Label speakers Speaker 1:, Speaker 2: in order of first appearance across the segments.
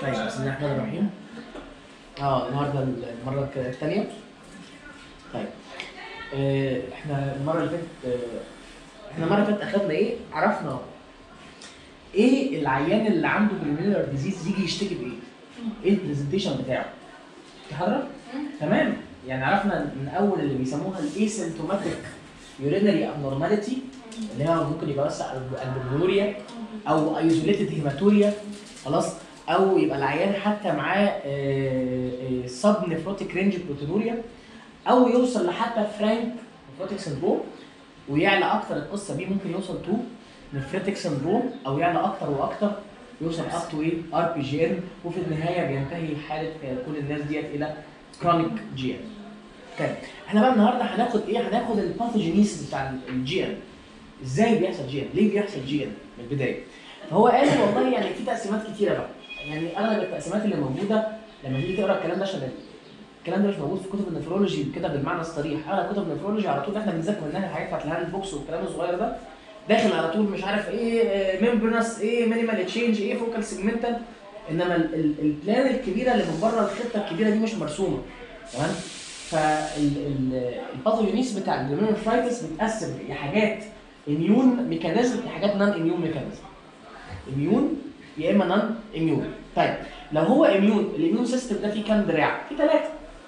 Speaker 1: طيب بسم الله الرحمن الرحيم اه النهارده المره الثانيه طيب آه احنا المره اللي فاتت آه احنا المره اللي فاتت اخدنا ايه عرفنا ايه العيان اللي عنده جلوميرولار ديزيز يجي يشتكي بايه ايه البرزنتيشن بتاعه في حضرتك تمام يعني عرفنا من اول اللي بيسموها الاسيمتوماتيك يورينري ابنورماليتي اللي هو ممكن يبقى بس البلوريا او ايزوليتد هيماتوريا خلاص او يبقى العيان حتى معاه سب نفروتيك رينج بروتينوريا او يوصل لحتى فرانك نفروتيك سندروم ويعلى اكتر القصه دي ممكن يوصل تو نفريتك سندروم او يعلى اكتر واكتر يوصل اب تو ايه ار بي جي ام وفي النهايه بينتهي حاله كل الناس ديت الى كرونيك جي ام طيب احنا بقى النهارده هناخد ايه هناخد الباثوجينيسيس بتاع الجي ام ازاي بيحصل جي ام ليه بيحصل جي ام من البدايه فهو قال والله يعني في تقسيمات كتيره بقى يعني اغلب التقسيمات اللي موجوده لما تيجي تقرا الكلام ده عشان الكلام ده مش موجود في كتب النفرولوجي كده بالمعنى الصريح اغلب كتب النفرولوجي على طول احنا بنذاكر منها الحاجات بتاعت الهاند بوكس والكلام الصغير ده داخل على طول مش عارف ايه ممبرنس ايه مينيمال تشينج ايه فوكال سيجمنتال انما البلان الكبيره اللي من بره الخطه الكبيره دي مش مرسومه تمام فالباثوجينيس بتاع الجلوميرولوفرايتس بيتقسم لحاجات اميون ميكانيزم لحاجات نون اميون ميكانيزم اميون يا اما نون اميون طيب لو هو اميون الاميون سيستم ده فيه كام دراع؟ فيه ثلاثه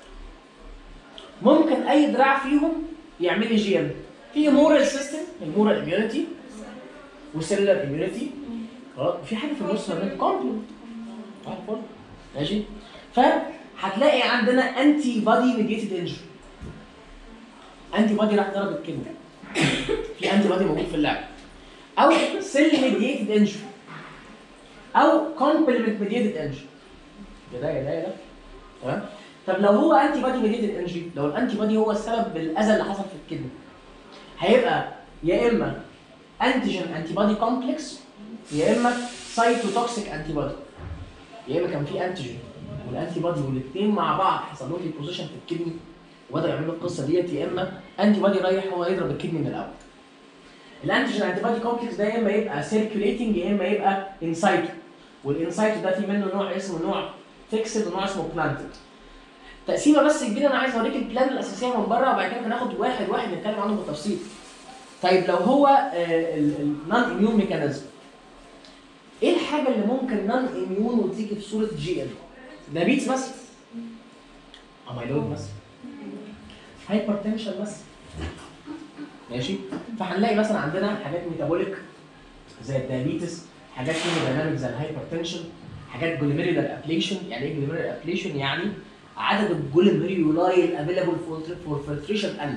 Speaker 1: ممكن اي دراع فيهم يعمل لي جي ام في مورال سيستم المورال اميونيتي وسيلولار اميونيتي خلاص وفي حاجه في النص ما بين كومبلمنت ماشي فهتلاقي عندنا انتي بادي ميديتد انجري انتي بادي راح ضرب الكلمه في انتي بادي موجود في اللعب او سيل ميديتد انجري او كومبلمنت ميديتد انجري يا ده يا ده يا ده تمام طب لو هو انتي بادي ميديتد انجري لو الانتي بادي هو السبب بالاذى اللي حصل في الكدنه هيبقى يا اما انتيجين انتي بادي كومبلكس يا اما سايتوتوكسيك انتي بادي يا اما كان في انتيجين والانتي بادي والاثنين مع بعض حصل لهم ديبوزيشن في الكدني وبداوا يعملوا القصه ديت يا اما انتي بادي رايح هو يضرب الكدني من الاول الانتيجين انتي بادي كومبلكس ده يا اما يبقى سيركيوليتنج يا اما يبقى انسايتو والانسايتو ده في منه نوع اسمه نوع فيكسد ونوع اسمه بلانتد تقسيمه بس كبيره انا عايز اوريك البلان الاساسيه من بره وبعد كده هناخد واحد واحد نتكلم عنه بالتفصيل. طيب لو هو النون اميون ميكانيزم ايه الحاجه اللي ممكن نون اميون وتيجي في صوره جي ال؟ دايابيتس مثلا اميلويد مثلا هايبر تنشن مثلا ماشي فهنلاقي مثلا عندنا حاجات ميتابوليك زي الدايابيتس حاجات هيمودايناميك زي الهايبر تنشن حاجات جلوميرولار ابليشن يعني ايه جلوميرولار ابليشن يعني عدد الجلوميرولاي الافيلابل فور فلتريشن قل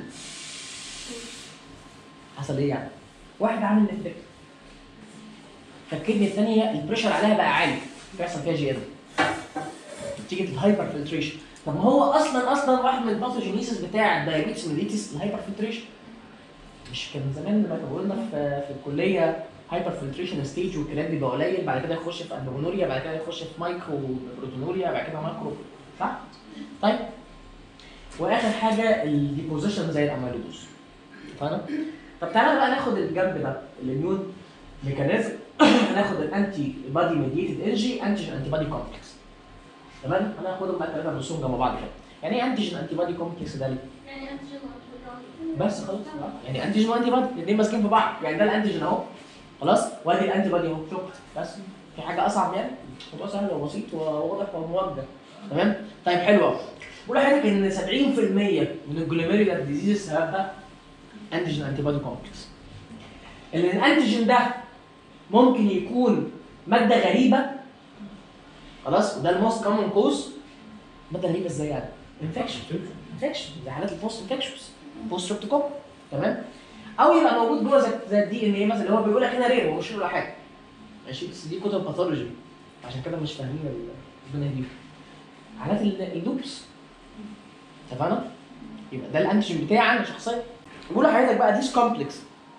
Speaker 1: حصل ايه يعني؟ واحد عامل نفلكت فالكدني الثانيه البريشر عليها بقى عالي بيحصل فيها جي ام نتيجه الهايبر فلتريشن طب ما هو اصلا اصلا واحد من الباثوجينيسيس بتاع الدايابيتس ميليتس الهايبر فلتريشن مش كان زمان لما كانوا قلنا في, في الكليه هايبر فلتريشن ستيج والكلام بيبقى قليل بعد كده يخش في اندومونوريا بعد كده يخش في مايكرو بروتونوريا بعد كده مايكرو صح؟ طيب واخر حاجه الديبوزيشن زي الاميلودوز فاهم؟ طب تعالى بقى ناخد الجنب ده الاميون ميكانيزم هناخد الانتي بادي ميديتد انرجي انتيجين انتي بادي كومبلكس تمام؟ انا هاخدهم بقى الثلاثه نرسمهم جنب بعض كده يعني ايه انتيجين انتي بادي كومبلكس ده ليه؟
Speaker 2: يعني انتيجين
Speaker 1: بس خلاص يعني انتيجين وانتي بادي الاثنين ماسكين في بعض يعني ده الانتيجين اهو خلاص وادي الانتي بادي اهو شكرا بس في حاجه اصعب يعني؟ الموضوع سهل وبسيط وواضح وموجه تمام طيب حلو قوي بقول لحضرتك ان 70% من الجلوميرولار ديزيز سببها انتيجين انتي بادي كومبلكس اللي الانتيجين ده ممكن يكون ماده غريبه خلاص وده الموست كومن كوز ماده غريبه ازاي يعني؟ انفكشن انفكشن زي حالات البوست انفكشنز بوست ستريبتوكوك تمام او يبقى موجود جوه زي زي الدي ان ايه مثلا اللي هو بيقول لك هنا رير هو مش ولا حاجه ماشي بس دي كتب باثولوجي عشان كده مش فاهمين الدنيا دي حالات اللوبس اتفقنا؟ يبقى ده الانتيجين بتاعي انا شخصيا بقول لحضرتك بقى ديس كومبلكس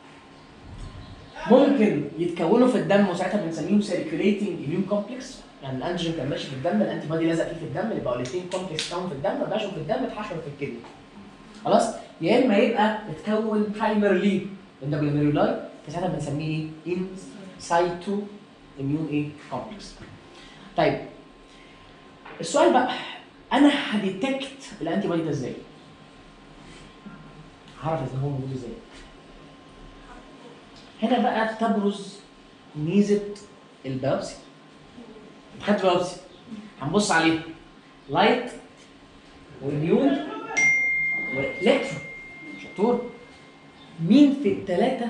Speaker 1: ممكن يتكونوا في الدم وساعتها بنسميهم سيركيوليتنج اميون كومبلكس يعني الانتيجين كان ماشي في الدم الانتي بادي لزق فيه في الدم يبقى الاثنين كومبلكس كانوا في الدم مشوا في الدم اتحشروا في الكدني خلاص يا اما يبقى اتكون برايمرلي من جلوميرولاي فساعتها بنسميه ايه؟ ان سايتو اميون ايه كومبلكس طيب السؤال بقى انا هديتكت الانتي بودي ده ازاي؟ هعرف اذا هو موجود ازاي هنا بقى تبرز ميزه البيوبسي خدت بيوبسي هنبص عليه لايت وميون والكترون شطور مين في الثلاثه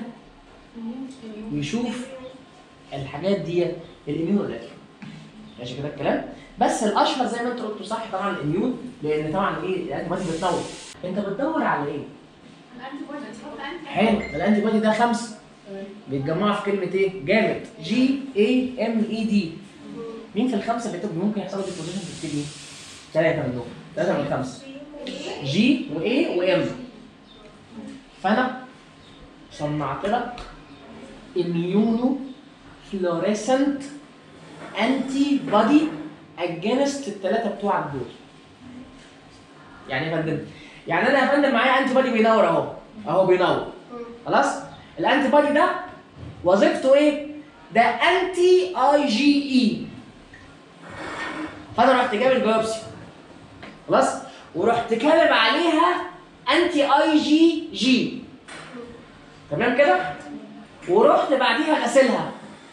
Speaker 1: يشوف الحاجات دي الاميون والالكترون ماشي كده الكلام بس الاشهر زي ما انت قلت صح طبعا الاميون لان طبعا ايه الانتي بودي بتدور انت بتدور على ايه؟ حلو الانتي بودي ده خمسه بيتجمعوا في كلمه ايه؟ جامد جي اي ام اي دي مين في الخمسه اللي تبقى ممكن يحصلوا ديبوزيشن في الكدني؟ ثلاثه منهم ثلاثه من الخمسه جي واي وام فانا صنعت لك اميونو فلوريسنت انتي بودي اجينست الثلاثه بتوعك دول يعني ايه يا فندم؟ يعني انا يا فندم معايا انتي بودي بينور اهو اهو بينور خلاص الانتي بودي ده وظيفته ايه؟ ده انتي اي جي اي فانا رحت جايب البيوبسي خلاص ورحت كاتب عليها انتي اي جي جي تمام كده ورحت بعديها غسلها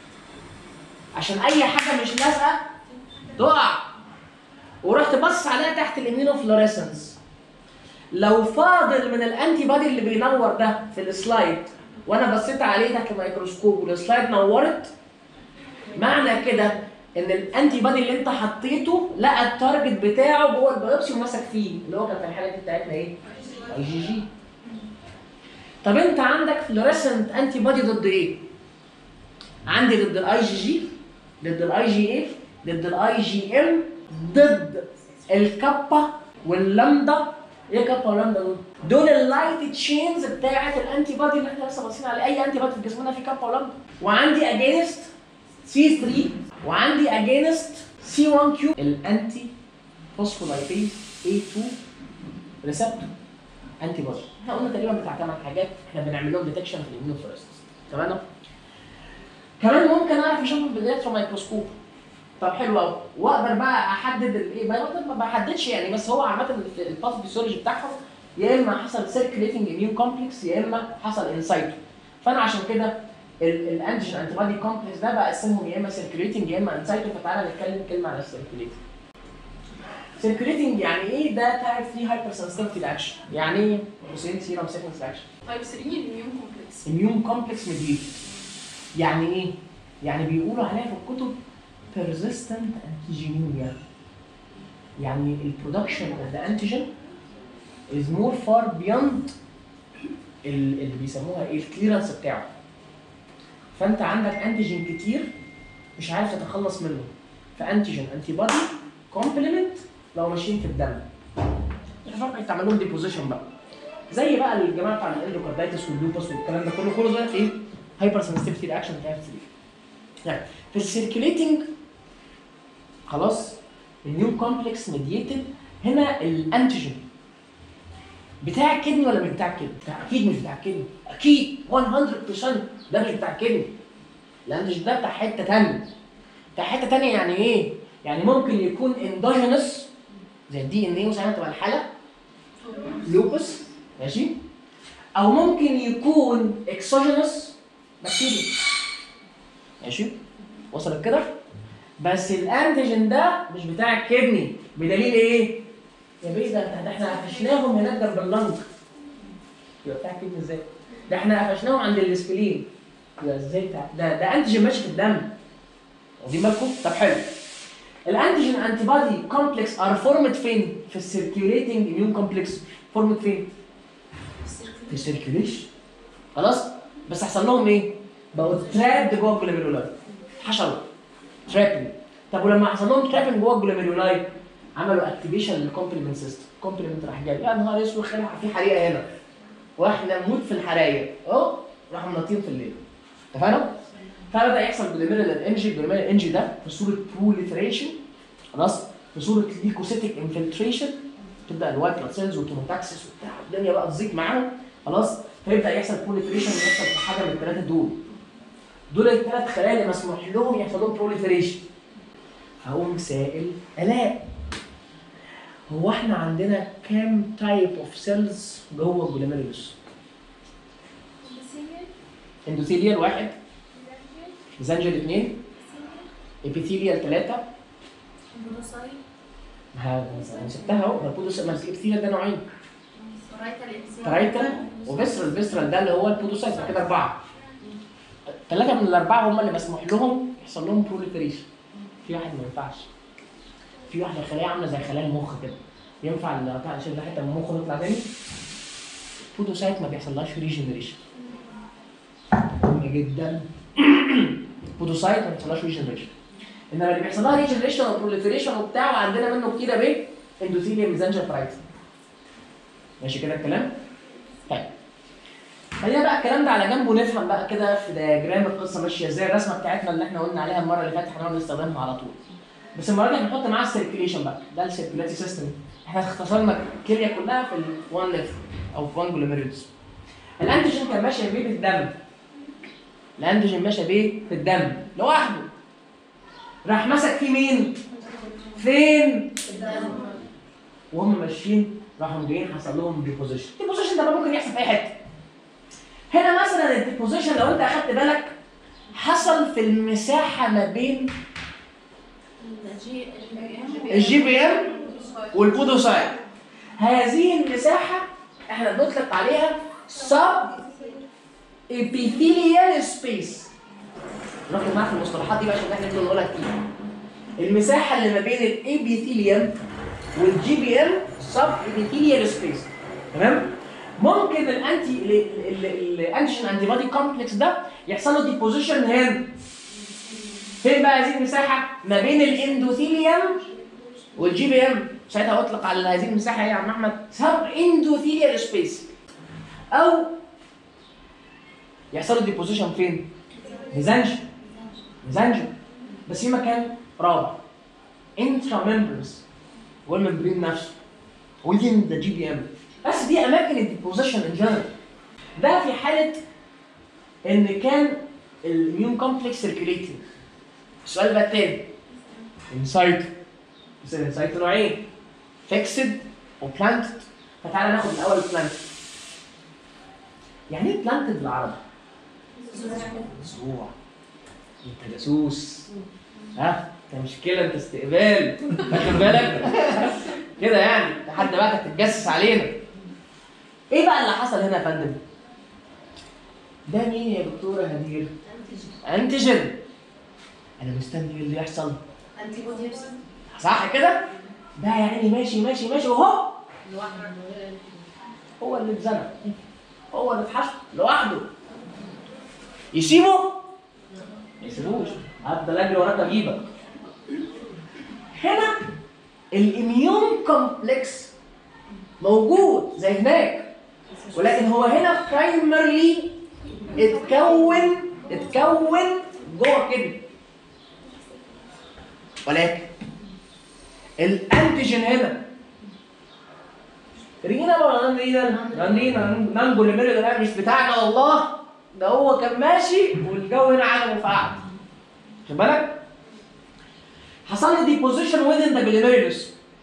Speaker 1: عشان اي حاجه مش لازقه تقع ورحت بص عليها تحت الاميونوفلوريسنس لو فاضل من الانتي بادي اللي بينور ده في السلايد وانا بصيت عليه تحت الميكروسكوب والسلايد نورت معنى كده ان الانتي بادي اللي انت حطيته لقى التارجت بتاعه جوه البيوبسي ومسك فيه اللي هو كان في الحاله دي بتاعتنا ايه؟ اي جي جي طب انت عندك فلوريسنت انتي بودي ضد ايه؟ عندي ضد الاي جي جي ضد الاي جي اف ضد الاي جي ام ضد الكابا واللامدا ايه كابا واللامدا دول؟ دول اللايت تشينز بتاعت الانتي بودي اللي احنا لسه باصين عليه اي انتي بودي في جسمنا فيه كابا ولامدا وعندي اجينست سي 3 وعندي اجينست سي 1 كيو الانتي فوسفولايبيز اي 2 ريسبتور انتي بودي احنا قلنا تقريبا بتاع ثمان حاجات احنا بنعمل لهم ديتكشن في الاميونوفلوريسنس تمام كمان ممكن اعرف اشوفهم بالالكترون مايكروسكوب طب حلو قوي واقدر بقى احدد الايه ما بحددش يعني بس هو عامه الباثوفيسيولوجي بتاعهم يا اما حصل سيركليتنج اميون كومبلكس يا اما حصل انسايتو فانا عشان كده الانتيجين انتي بودي كومبلكس ده بقسمهم يا اما سيركليتنج يا اما انسايتو فتعالى نتكلم كلمه على السيركليتنج سيركليتنج يعني ايه ده تعرف فيه هايبر سنسيتيفيتي اكشن يعني ايه حسين سيرم سيكونس اكشن
Speaker 2: طيب 3 الاميون كومبلكس
Speaker 1: اميون كومبلكس ميديت يعني ايه يعني بيقولوا عليها في الكتب persistent antigenemia يعني البرودكشن اوف ذا انتيجين is more far beyond ال- اللي بيسموها ايه الكليرنس بتاعه فانت عندك انتيجين كتير مش عارف تتخلص منه فانتيجين انتي بودي كومبلمنت لو ماشيين في الدم الفرق يتعمل لهم ديبوزيشن بقى زي بقى الجماعه بتاع الاندوكاردايتس واللوبس والكلام ده كله كله ده ايه هايبر سنسيتيفيتي رياكشن بتاع السرير يعني في السيركيليتنج خلاص النيو كومبلكس ميديتد هنا الانتيجين بتاع الكدني ولا مش بتاع الكدني؟ بتاع اكيد مش بتاع الكدني اكيد 100% ده مش بتاع الكدني الانتيجين ده بتاع حته ثانيه بتاع حته ثانيه يعني ايه؟ يعني ممكن يكون اندوجينس زي الدي ان ايه وساعتها تبقى الحاله لوبس ماشي او ممكن يكون اكسوجينس بكتيريا ماشي وصلت كده بس الانتيجين ده مش بتاع الكدني بدليل ايه يا بيه ده ده احنا قفشناهم هناك جنب اللنج يبقى بتاع الكدني ازاي ده احنا قفشناهم عند الاسبلين يبقى ازاي بتاع ده ده انتيجين ماشي في الدم واخدين بالكم طب حلو الانتيجين انتي بودي كومبلكس ار فورمد فين في السيركيوليتنج اميون كومبلكس فورمد فين في السيركيوليشن خلاص بس حصل لهم ايه بقوا ترابد جوه الجلوميرولاي حشروا ترابنج طب ولما حصل لهم ترابنج جوه الجلوميرولاي عملوا اكتيفيشن للكومبلمنت سيستم كومبلمنت راح جاي يا نهار اسود خلع في حريقه هنا واحنا نموت في الحرايق اهو راحوا منطين في الليل اتفقنا؟ فبدا يحصل جلوميرال انجي الجلوميرال انجي ده في صوره بروليفريشن خلاص في صوره ليكوسيتيك انفلتريشن تبدا الوايت بلاد سيلز والكيموتاكسس وبتاع الدنيا بقى تزيد معاهم خلاص فيبدا يحصل بروليفريشن يحصل في حاجه من الثلاثه دول دول الثلاث خلايا اللي مسموح لهم يحصل لهم بروليفريشن هقوم سائل الاء هو احنا عندنا كام تايب اوف سيلز جوه الجلوميرولوس اندوثيليال واحد ميزانجل اثنين ابيثيليال ثلاثة ما انا سبتها اهو ده بودوس ما الابيثيليال ده نوعين ترايتال وفيسرال فيسرال ده اللي هو البودوسايت كده اربعة ثلاثة من الأربعة هم اللي مسموح لهم يحصل لهم بروليفريشن في واحد ما ينفعش في واحدة خلايا عاملة زي خلايا المخ كده ينفع ان اقطع اشيل حتة من المخ ونطلع تاني بودوسايت ما بيحصلهاش ريجنريشن مهم جدا بودوسايت ما بيحصلهاش ريجنريشن انما اللي بيحصل لها ريجنريشن وبروليفريشن وبتاع وعندنا منه كتير بايه اندوثيليوم ميزانجر برايت ماشي كده الكلام طيب خلينا بقى الكلام ده على جنب ونفهم بقى كده في دياجرام القصه ماشيه ازاي الرسمه بتاعتنا اللي احنا قلنا عليها المره اللي فاتت هنقعد نستخدمها على طول بس المره دي هنحط معاها السيركيليشن بقى ده السيركيلاتي سيستم احنا اختصرنا الكليه كلها في الوان ليفر او في وان جلوميرولز الانتيجين كان ماشي بيه في الدم الانتيجين ماشي بيه في الدم لوحده راح مسك فيه مين؟ فين؟ وهم ماشيين راحوا جايين حصل لهم ديبوزيشن الديبوزيشن ده بقى ممكن يحصل في اي حته هنا مثلا الديبوزيشن لو انت اخدت بالك حصل في المساحه ما بين الجي بي ام والبودوسايت هذه المساحه احنا بنطلق عليها سب epithelial سبيس ركز معايا في المصطلحات دي بقى عشان احنا بنقولها كتير المساحه اللي ما بين الابيثيليوم والجي بي ام سب epithelial سبيس تمام ممكن الانتي الانتيجين انتي بادي كومبلكس ده يحصل له ديبوزيشن هنا فين بقى هذه المساحه ما بين الاندوثيليوم والجي بي ام ساعتها اطلق على هذه المساحه ايه يا عم احمد سب اندوثيليال سبيس او يحصل له ديبوزيشن فين ميزانجن ميزانجن بس في مكان رابع انترا ممبرز والممبرين نفسه within the GBM بس دي اماكن الديبوزيشن ان جنرال ده في حاله ان كان الاميون كومبلكس سيركيليتنج السؤال بقى التاني انسايت بس الانسايت نوعين فيكسد وبلانتد فتعالى ناخد الاول بلانتد يعني ايه بلانتد بالعربي؟ مزروع انت جاسوس ها انت مشكله انت استقبال واخد بالك كده يعني لحد بقى كانت تتجسس علينا ايه بقى اللي حصل هنا يا فندم ده مين يا دكتوره هدير انتيجين انا مستني ايه اللي يحصل صح كده ده يعني ماشي ماشي ماشي وهو هو اللي اتزنق هو اللي اتحشر لوحده يسيبه ما يسيبوش هفضل اجري وراك اجيبك هنا الاميون كومبلكس موجود زي هناك ولكن هو هنا برايمرلي اتكون اتكون جوه كده ولكن الانتيجين هنا رينا ولا نان رينا؟ رينا نان بوليمير ده مش بتاعنا والله ده هو كان ماشي والجو هنا عجبه فقعد خد بالك؟ حصل لي ديبوزيشن within the glomerulus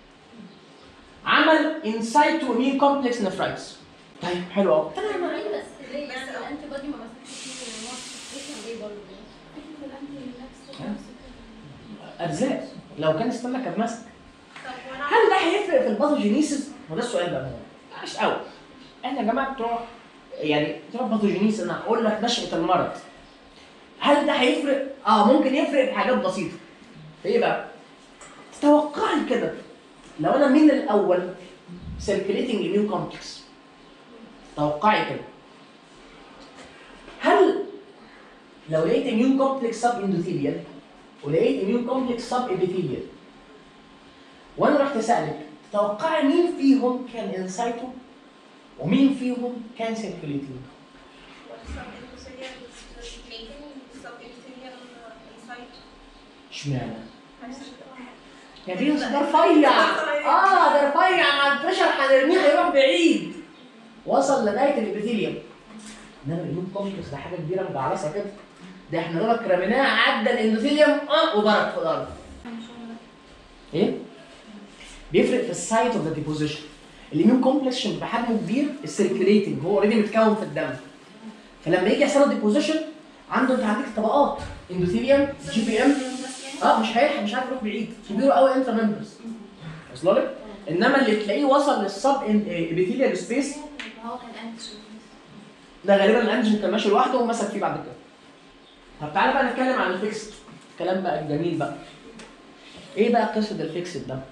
Speaker 1: عمل انسايتو امين كومبلكس نفرايتس طيب حلو قوي
Speaker 3: بس ليه يعني الانتي بودي ما مسكتش فيه وما ليه برضه فكره الانتي نفس نفس
Speaker 1: ارزاق لو كان استنى كان مسك هل ده هيفرق في الباثوجينيسيس؟ هو ده السؤال بقى مش قوي احنا يا جماعه بتوع يعني بتوع باثوجينيسيس انا هقول لك نشأة المرض هل ده هيفرق؟ اه ممكن يفرق في حاجات بسيطه ايه بقى؟ تتوقعي كده لو انا من الاول سيركيليتنج اميون كومبلكس توقعي كده هل لو لقيت اميون كومبلكس سب اندوثيليال ولقيت اميون كومبلكس سب ابيثيليال وانا رحت اسالك تتوقعي مين فيهم كان انسايتو ومين فيهم كان سيركيليتنج اشمعنى؟ يا بينس ده رفيع اه ده رفيع مع البريشر هنرميه هيروح بعيد وصل لغايه الابيثيليوم انما الاميون كومبلكس ده حاجه كبيره مجعلصه كده ده احنا دوبك رميناه عدى الاندوثيليوم اه وبرك في الارض ايه؟ بيفرق في السايت اوف ذا ديبوزيشن الاميون كومبلكس عشان بيبقى حجمه كبير السيركيوليتنج هو اوريدي متكون في الدم فلما يجي يحصل له ديبوزيشن عنده انت عندك طبقات اندوثيليوم جي بي ام اه مش هيلحق مش عارف يروح بعيد كبير قوي انترا ممبرز واصل لك انما اللي تلاقيه وصل للسب ابيثيليال سبيس
Speaker 3: هو كان انتشن
Speaker 1: ده غالبا الانجن كان ماشي لوحده ومسك فيه بعد كده طب تعالى بقى نتكلم عن الفيكسد الكلام بقى الجميل بقى ايه بقى قصه الفيكسد ده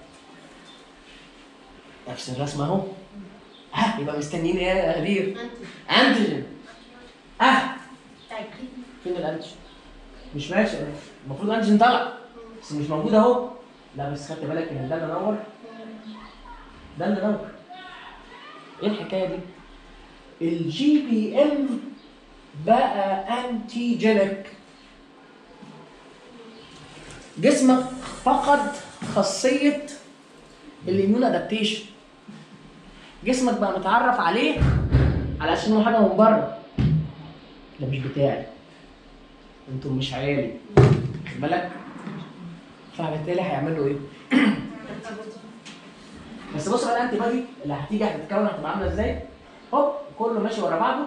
Speaker 1: نفس الرسمه اهو ها يبقى مستنيين ايه يا غدير انتيجين اه فين الانتيجين مش ماشي المفروض الانتيجين طلع بس مش موجود اهو لا بس خدت بالك ان ده اللي نور ده اللي نور ايه الحكايه دي الجي بي ام بقى انتيجينيك جسمك فقد خاصيه الاميون ادابتيشن جسمك بقى متعرف عليه على اساس انه حاجه من بره ده مش بتاعي انتوا مش عيالي خد بالك فبالتالي هيعمل له ايه؟ بس بص بقى الانتي بادي اللي هتيجي هتتكون هتبقى عامله ازاي؟ هوب كله ماشي ورا بعضه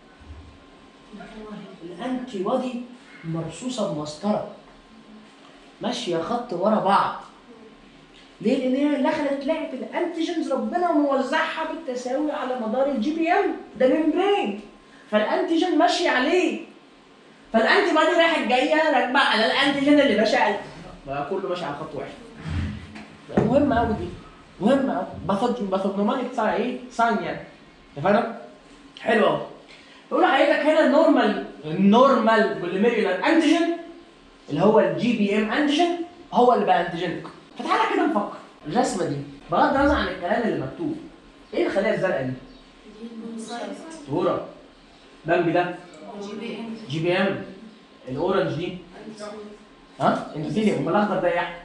Speaker 1: الانتي بادي مرصوصه بمسطره ماشيه خط ورا بعض ليه؟ لان هي دخلت لعبه الانتيجنز ربنا موزعها بالتساوي على مدار الجي بي ام ده ممبرين فالانتيجين ماشي عليه فالانتي بادي رايحه جايه راكبه على الانتيجين اللي ماشي عليه بقى كله ماشي على خط واحد بقى مهمه قوي دي مهمه قوي باثوج باثوجنوماتيك بتاع ايه؟ ساين يعني اتفقنا؟ حلو قوي يقول لحضرتك هنا النورمال النورمال بوليميريولار انتيجين اللي هو الجي بي ام انتيجين هو اللي بقى انتيجينك فتعالى كده نفكر الرسمه دي بغض النظر عن الكلام اللي مكتوب ايه الخلايا الزرقاء دي؟ صوره بامبي ده
Speaker 2: جي بي ام
Speaker 1: جي بي ام الاورنج دي ها اندوثيليوم امال الاخضر ده ايه يا أحمد؟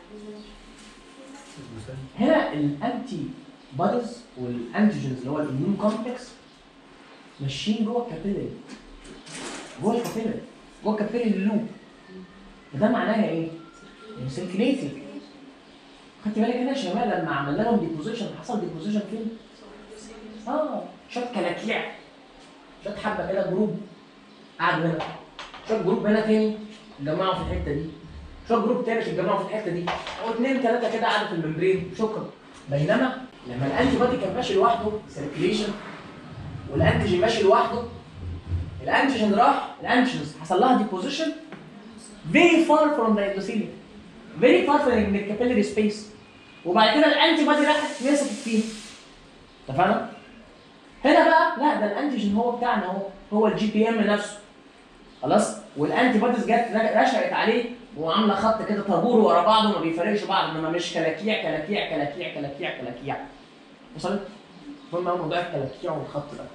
Speaker 1: هنا الانتي بوديز والانتيجنز اللي هو الاميون كومبلكس ماشيين جوه الكابيلري جوه الكابيلري جوه الكابيلري لوب وده معناها ايه؟ سيركيليتنج خدت بالك هنا يا شباب لما عملنا لهم ديبوزيشن حصل ديبوزيشن فين؟ اه شويه كلاكيع شويه حبه كده جروب قعدوا هنا شويه جروب هنا تاني اتجمعوا في الحته دي شويه جروب تاني اتجمعوا في الحته دي او اثنين ثلاثه كده قعدوا في الممبرين شكرا بينما لما الانتي بادي كان ماشي لوحده سيركيليشن والانتيجين ماشي لوحده الانتيجين راح الانتيجين حصل لها ديبوزيشن very far from the endothelium very far from the capillary space وبعد كده الانتي بادي راحت مسكت فيه اتفقنا؟ هنا بقى لا ده الانتيجين هو بتاعنا هو هو الجي بي ام نفسه خلاص والانتي بوديز جت رشقت عليه وعامله خط كده طابور ورا بعضه ما بيفرقش بعض انما مش كلاكيع كلاكيع كلاكيع كلاكيع كلاكيع وصلت؟ المهم قوي موضوع الكلاكيع والخط ده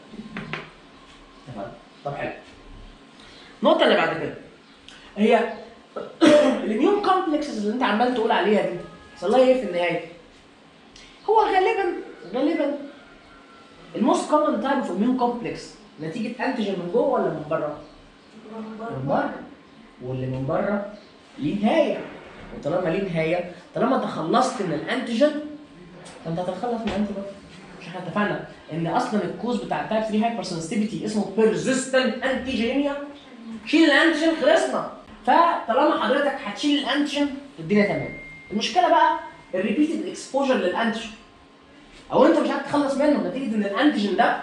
Speaker 1: تمام طب حلو النقطه اللي بعد كده هي الاميون كومبلكسز اللي انت عمال تقول عليها دي حصل لها ايه في النهايه؟ هو غالبا غالبا الموست كومن تايب اوف اميون كومبلكس نتيجه انتيجين من جوه ولا من بره؟ من بره واللي من بره ليه نهايه وطالما ليه نهايه طالما تخلصت من الانتيجين فانت هتتخلص من الانتي بودي مش احنا اتفقنا ان اصلا الكوز بتاع التايب 3 هايبر سنسيتيفيتي اسمه بيرزيستنت انتيجينيا شيل الانتيجين خلصنا فطالما حضرتك هتشيل الانتيجين الدنيا تمام المشكله بقى الريبيتد اكسبوجر للانتيجين او انت مش عارف تخلص منه نتيجه ان الانتيجين ده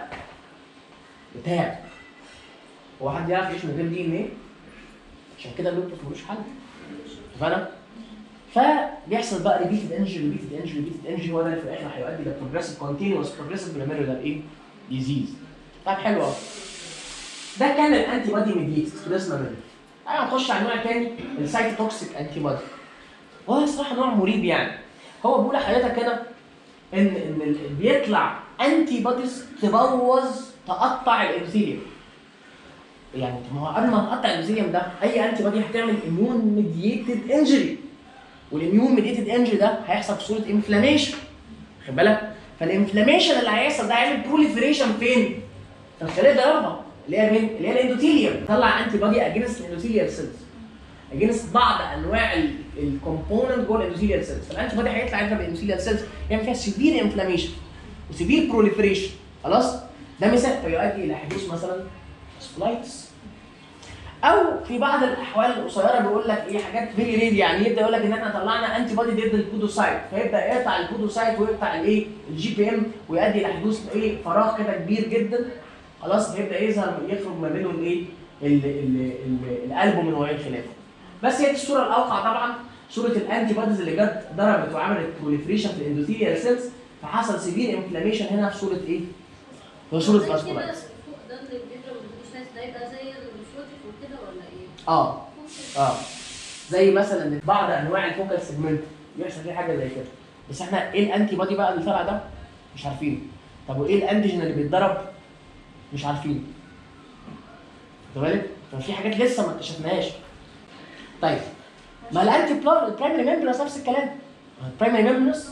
Speaker 1: بتاعك هو حد يعرف يعيش من غير دي ان ايه؟ عشان كده اللوبوس ملوش حل اتفقنا؟ فبيحصل بقى ريبيتد انجري ريبيتد انجري ريبيتد انجري هو ده اللي في الاخر هيؤدي لبروجريسيف كونتينوس بروجريسيف جلوميرولار ايه؟ ديزيز طيب حلو قوي ده كان الانتي بادي ميديتد خلصنا منه تعالى نخش على نوع تاني السايتوتوكسيك انتي بادي وهو الصراحه نوع مريب يعني هو بيقول لحضرتك هنا ان ان ال- بيطلع انتي بوديز تبوظ تقطع الابثيليوم يعني طب ما هو قبل ما تقطع الابثيليوم ده اي انتي بودي هتعمل اميون ميديتد انجري والاميون ميديتد انجري ده هيحصل في صوره انفلاميشن خد بالك فالانفلاميشن اللي هيحصل ده هيعمل بروليفريشن فين؟ في الخلايا الضربه اللي هي مين؟ اللي هي الاندوثيليوم طلع انتي بودي اجينست الاندوثيليال سيلز اجينست بعض انواع الكومبوننت جوه الاندوثيليال سيلز فالانتي بودي هيطلع يضرب الاندوثيليال سيلز يعمل فيها سيفير انفلاميشن وسيفير بروليفريشن خلاص ده مثال فيؤدي الى حدوث مثلا سبلايتس او في بعض الاحوال القصيره بيقول لك ايه حاجات فيري ريد يعني يبدا يقول لك ان احنا طلعنا انتي بودي ضد البودوسايت فيبدا يقطع البودوسايت ويقطع الايه الجي بي ام ويؤدي الى حدوث ايه فراغ كده كبير جدا خلاص هيبدا يظهر يخرج ما بينهم ايه ال- ال- ال- الالبومين وغير خلافه بس هي دي الصوره الاوقع طبعا صوره الانتي بوديز اللي جت ضربت وعملت بروليفريشن في الاندوثيليال سيلز فحصل سيفير انفلاميشن هنا في صوره ايه؟ في صوره
Speaker 3: كده
Speaker 1: فاسكولايتس
Speaker 3: فوق ده اللي بيضرب البروسايت ده يبقى زي الفلوتيك وكده ولا ايه؟
Speaker 1: اه اه زي مثلا بعض انواع الفوكال سيجمنت يحصل فيه حاجه زي كده بس احنا ايه الانتي بودي بقى اللي طلع ده مش عارفينه طب وايه الانتيجين اللي بيتضرب مش عارفينه خد بالك ففي حاجات لسه ما اكتشفناهاش طيب ما الانتي بلار البرايمري ميمبرس نفس الكلام البرايمري ميمبرس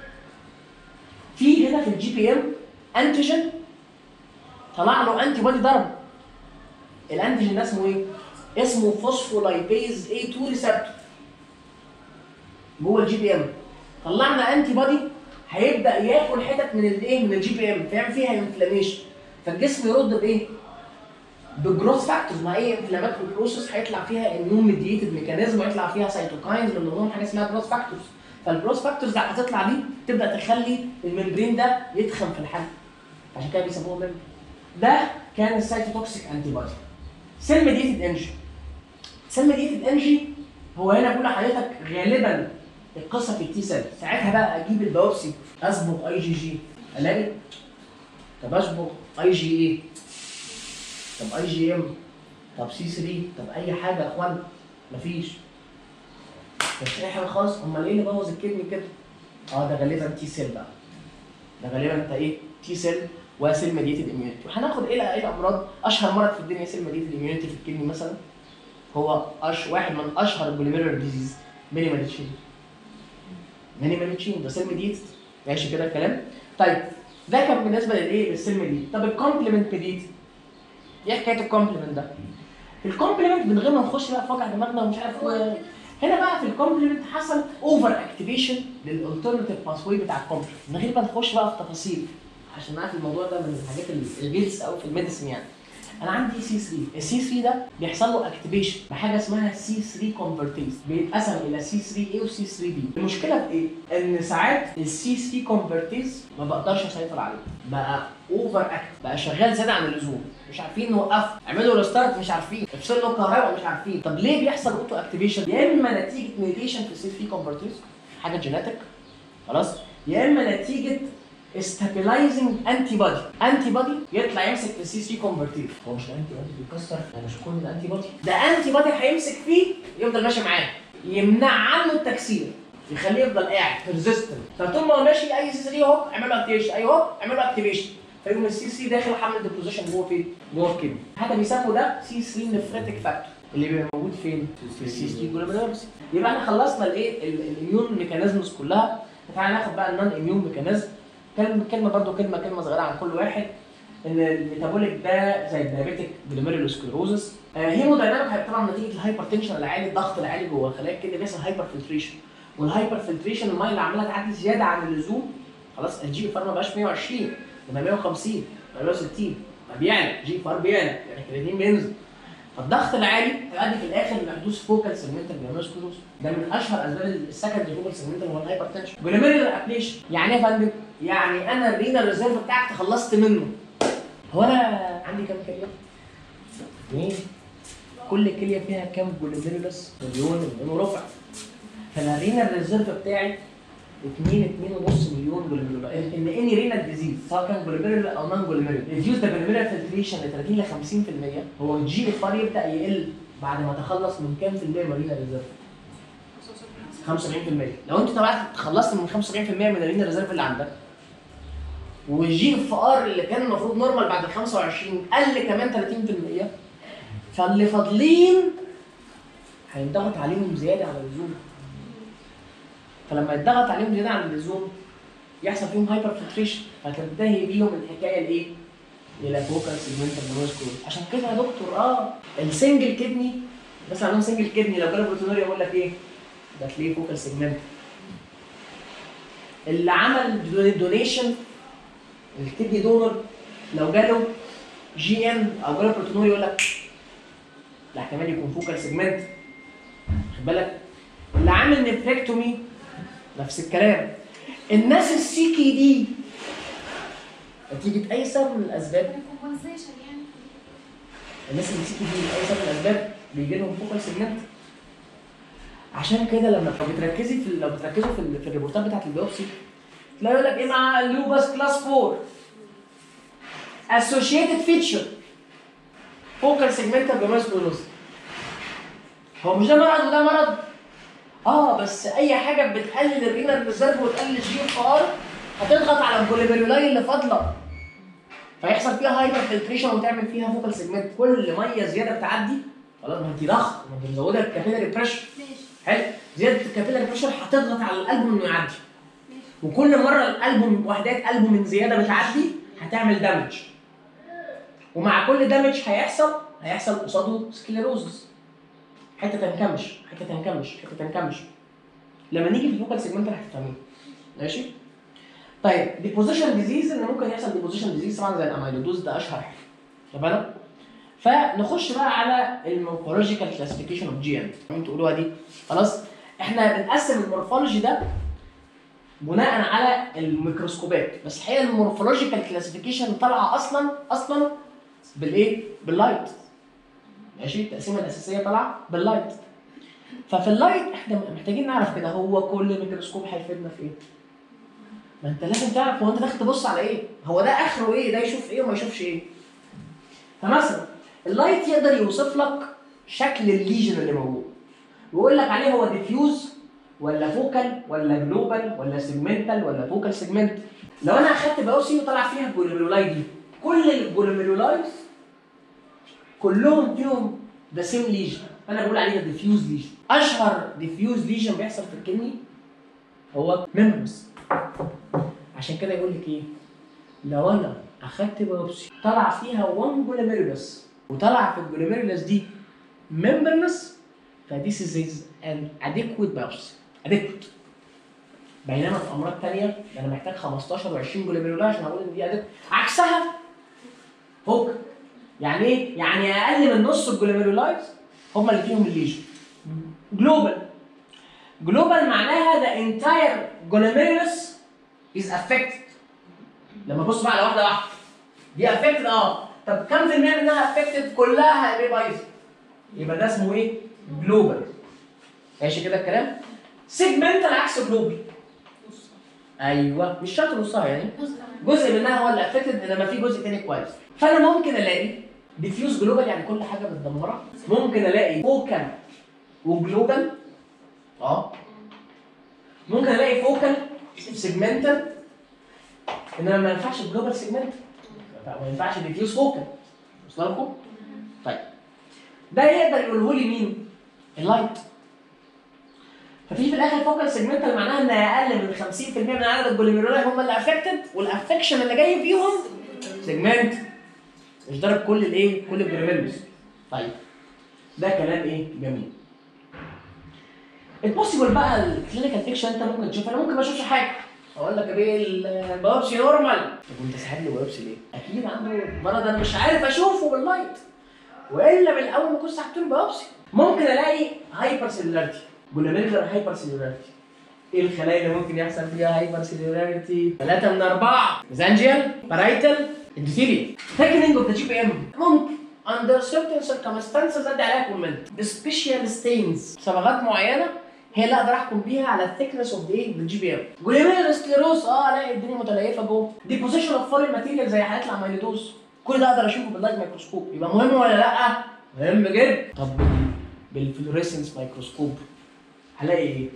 Speaker 1: في هنا في الجي بي ام انتيجين طلع له انتي بودي ضرب الانتيجين ده اسمه ايه؟ اسمه فوسفولايبيز A2 ريسبتور جوه الجي بي ام طلعنا انتي بودي هيبدا ياكل حتت من الايه من الجي بي ام فيعمل فيها انفلاميشن فالجسم يرد بايه؟ بجروث فاكتورز مع ايه انفلاماتوري بروسيس هيطلع فيها اميون ميديتد ميكانيزم ويطلع فيها سيتوكاينز من ضمنهم حاجه اسمها جروث فاكتورز فالجروث فاكتورز اللي هتطلع دي تبدا تخلي الممبرين ده يتخن في الحجم عشان كده بيسموه ممبرين ده كان السيتوتوكسيك انتي بودي سيل ميديتد انجي سيل ميديتد انجي هو هنا بقول لحضرتك غالبا القصه في التي سيل ساعتها بقى اجيب البوابسي اصبغ اي جي جي الاقي طب اصبغ اي جي ايه طب اي جي ام طب سي 3 طب اي حاجه يا اخوان مفيش مفيش اي حاجه خالص امال ايه اللي بوظ الكدني كده اه ده غالبا تي سيل بقى ده غالبا انت ايه تي سيل وسيل ميديتد اميونيتي وهناخد ايه ايه الامراض اشهر مرض في الدنيا سيل ميديتد اميونيتي في الكدني مثلا هو أش واحد من اشهر البوليميرال ديزيز ميني ماليتشين ميني ماليتشين ده سيل ميديتد ماشي كده الكلام طيب ده كان بالنسبه للايه للسيل ميديتد طب الكومبلمنت ميديتد ايه حكايه الكومبلمنت ده الكومبلمنت من غير ما نخش بقى في وجع دماغنا ومش عارف و... هنا بقى في الكومبلمنت حصل اوفر اكتيفيشن للالترناتيف باثوي بتاع الكومبلمنت من غير ما نخش بقى في تفاصيل عشان نعرف الموضوع ده من الحاجات ال- الغلس قوي في الميديسن يعني انا عندي سي 3 السي 3 ده بيحصل له اكتيفيشن بحاجه اسمها سي 3 كونفرتيز بيتقسم الى سي 3 اي وسي 3 بي المشكله في ايه ان ساعات السي 3 كونفرتيز ما بقدرش اسيطر عليه بقى اوفر اكت بقى شغال زياده عن اللزوم مش عارفين نوقفه اعملوا ريستارت مش عارفين افصلوا له الكهرباء مش عارفين طب ليه بيحصل اوتو اكتيفيشن يا اما نتيجه ميوتيشن في السي 3 كونفرتيز حاجه جينيتك خلاص يا اما نتيجه استابلايزنج انتي بودي انتي بودي يطلع يمسك في السي 3 كونفرتيف هو مش الانتي بودي بيكسر ده مش كل ده انتي بودي ده انتي بودي هيمسك فيه يفضل ماشي معاه يمنع عنه التكسير يخليه يفضل قاعد ريزيستنت فطول ما هو ماشي اي سي 3 اهو اعمل له اكتيفيشن اي اهو اعمل له اكتيفيشن فيقوم السي 3 داخل حمل ديبوزيشن جوه فين؟ جوه الكدني حتى بيسموا ده سي 3 نفريتك فاكتور اللي بيبقى موجود فين؟ في السي 3 جلوميرولوس يبقى احنا خلصنا الايه الاميون ميكانيزمز كلها تعالى ناخد بقى النون اميون ميكانيزم كلمه كلمه برضو كلمه كلمه صغيره عن كل واحد ان الميتابوليك ده زي الدايابيتيك جلوميرولوسكليروزس هيمودايناميك طبعا نتيجه الهايبرتنشن العالي الضغط العالي جوه خلايا الكدني بيحصل هايبر فلتريشن والهايبر فلتريشن الميه اللي عماله تعدي زياده عن اللزوم خلاص الجي اف ار ما بقاش 120 ده 150 بقى 160 فبيعلى جي اف ار بيعلى يعني الكرياتين بينزل فالضغط العالي هيؤدي في الاخر لحدوث فوكال سيجمنتال جلوميرولوسكليروز ده من اشهر اسباب السكندري فوكال سيجمنتال هو الهايبرتنشن جلوميرولار ابليشن يعني ايه يا فندم؟ يعني انا الرينال ريزيرف بتاعك تخلصت منه هو انا عندي كام كليه؟ اثنين كل كليه فيها كام جلوميرولس؟ مليون مليون وربع فانا الرينال ريزيرف بتاعي 2 2.5 مليون جلوميرولار ان اني رينال ديزيز سواء كان جلوميرولار او نون جلوميرولار ريديوس ذا جلوميرولار فلتريشن ل 30 ل 50% هو الجي اف ار يبدا يقل بعد ما تخلص من كام في المية من الرينال ريزيرف؟ 75% لو انت طبعا تخلصت من 75% من الرينال ريزيرف اللي عندك والجي اف ار اللي كان المفروض نورمال بعد ال 25 قل كمان 30% فاللي فاضلين هينضغط عليهم زياده عن اللزوم فلما يتضغط عليهم زياده عن اللزوم يحصل فيهم هايبر فلتريشن فتنتهي بيهم الحكايه لايه؟ الى فوكال سيجمنتال نويز عشان كده يا دكتور اه السنجل كدني بس عندهم سنجل كدني لو جاله بروتونوريا يقول لك ايه؟ ده تلاقيه فوكال سيجمنت اللي عمل دونيشن الكدني دونر لو جاله جي ام او جاله بروتونوريا يقول لك ده احتمال يكون فوكال سيجمنت خد بالك اللي عامل نفريكتومي نفس الكلام الناس السي كي دي نتيجة أي سبب من الأسباب
Speaker 3: كومبنسيشن يعني
Speaker 1: الناس اللي بتيجي دي لاي سبب من الاسباب بيجي لهم فوكال سيجمنت عشان كده لما بتركزي في لو بتركزوا في, ال- في الريبورتات بتاعت البيوبسي تلاقي يقول لك ايه مع اللوبس كلاس 4 associated feature فوكال سيجمنتال جلوميرولوس هو مش ده مرض وده مرض اه بس اي حاجه بتقلل الرينال ريزيرف وتقلل الجي اف ار هتضغط على الجلوميرولاي اللي فاضله فيحصل فيها هايبر فلتريشن وتعمل فيها فوكال سيجمنت كل ميه زياده بتعدي خلاص ما انت ضغط ما انت مزوده الكابيلاري بريشر
Speaker 3: ماشي
Speaker 1: حلو زياده الكابيلاري بريشر هتضغط على القلب انه يعدي
Speaker 3: ماشي
Speaker 1: وكل مره القلب وحدات قلبه من زياده بتعدي هتعمل دامج ومع كل دامج هيحصل هيحصل قصاده سكليروزس حته تنكمش حته تنكمش حته تنكمش لما نيجي في الفوكال سيجمنت هتفهميه ماشي طيب ديبوزيشن ديزيز ان ممكن يحصل ديبوزيشن ديزيز طبعا زي الاميلودوز ده اشهر حاجه خد بالك فنخش بقى على المورفولوجيكال كلاسيفيكيشن اوف جي ام انتوا تقولوها دي خلاص احنا بنقسم المورفولوجي ده بناء على الميكروسكوبات بس الحقيقه المورفولوجيكال كلاسيفيكيشن طالعه اصلا اصلا بالايه؟ باللايت ماشي التقسيمه الاساسيه طالعه باللايت ففي اللايت احنا محتاجين نعرف كده هو كل ميكروسكوب هيفيدنا في ايه؟ ما انت لازم تعرف هو انت داخل تبص على ايه؟ هو ده اخره ايه؟ ده يشوف ايه وما يشوفش ايه؟ فمثلا اللايت يقدر يوصف لك شكل الليجن اللي موجود ويقول لك عليه هو ديفيوز ولا فوكال ولا جلوبال ولا سيجمنتال ولا فوكال سيجمنت لو انا اخدت باوسي وطلع فيها الجلوميرولاي دي كل الجلوميرولايز كلهم فيهم ذا سيم ليجن فانا بقول عليه ديفيوز ليجن اشهر ديفيوز ليجن بيحصل في الكدني هو ميمبرز عشان كده يقول لك ايه لو انا اخدت باوبسي طلع فيها 1 جلوميرولس وطلع في الجلوميرولس دي ممبرنس فديس از ان اديكويت باوبسي اديكويت بينما في امراض ثانيه انا محتاج 15 و20 جلوميرولا عشان اقول ان دي اديكويت عكسها فوق يعني ايه؟ يعني اقل من نص الجلوميرولايز هم اللي فيهم الليجن جلوبال جلوبال معناها the entire glomerulus is affected لما ابص بقى على واحده واحده دي افكتد اه طب كم في المية منها افكتد كلها هيبقى بايظه يبقى ده اسمه ايه؟ جلوبال ماشي كده الكلام؟ سيجمنتال عكس جلوبال ايوه مش شرط نصها يعني
Speaker 3: جزء كمان
Speaker 1: جزء منها هو اللي افكتد انما في جزء تاني كويس فانا ممكن الاقي ديفيوز جلوبال يعني كل حاجه متدمره ممكن الاقي فوكال وجلوبال اه ممكن الاقي فوكال سيجمنتال انما ما ينفعش جلوبال سيجمنت ما ينفعش ديفيوز فوكال وصل لكم؟ طيب ده يقدر يقوله لي مين؟ اللايت ففي في الاخر فوكال سيجمنتال معناها ان اقل من 50% من عدد الجلوميرولاي هم اللي افكتد والافكشن اللي جاي فيهم سيجمنت مش ضارب كل الايه؟ كل الجلوميرولز طيب ده كلام ايه؟ جميل البوسيبل بقى الكلينيكال فيكشن انت ممكن تشوف انا ممكن ما اشوفش حاجه اقول لك يا بيه البيوبسي نورمال طب وانت ساحب لي بيوبسي ليه؟ اكيد عنده مرض انا مش عارف اشوفه باللايت والا من الاول ما كنت سحبت له بيوبسي ممكن الاقي هايبر سيلولاريتي جلوميرولار هايبر سيلولاريتي ايه الخلايا اللي ممكن يحصل فيها هايبر سيلولاريتي؟ ثلاثة من أربعة ميزانجيال بارايتال اندوثيليا ثيكنينج اوف ذا جي بي ام ممكن under certain circumstances ادي عليها كومنت سبيشال ستينز صبغات معينة هي اللي اقدر احكم بيها على الثيكنس اوف ايه الجي بي ام جلوميرولار سكليروز اه الاقي الدنيا متليفه جوه ديبوزيشن اوف فورين ماتيريال زي حالات الاميلودوز كل ده اقدر اشوفه باللايت ميكروسكوب يبقى مهم ولا لا؟ مهم جدا طب بال- بالفلوريسنس ميكروسكوب هلاقي ايه؟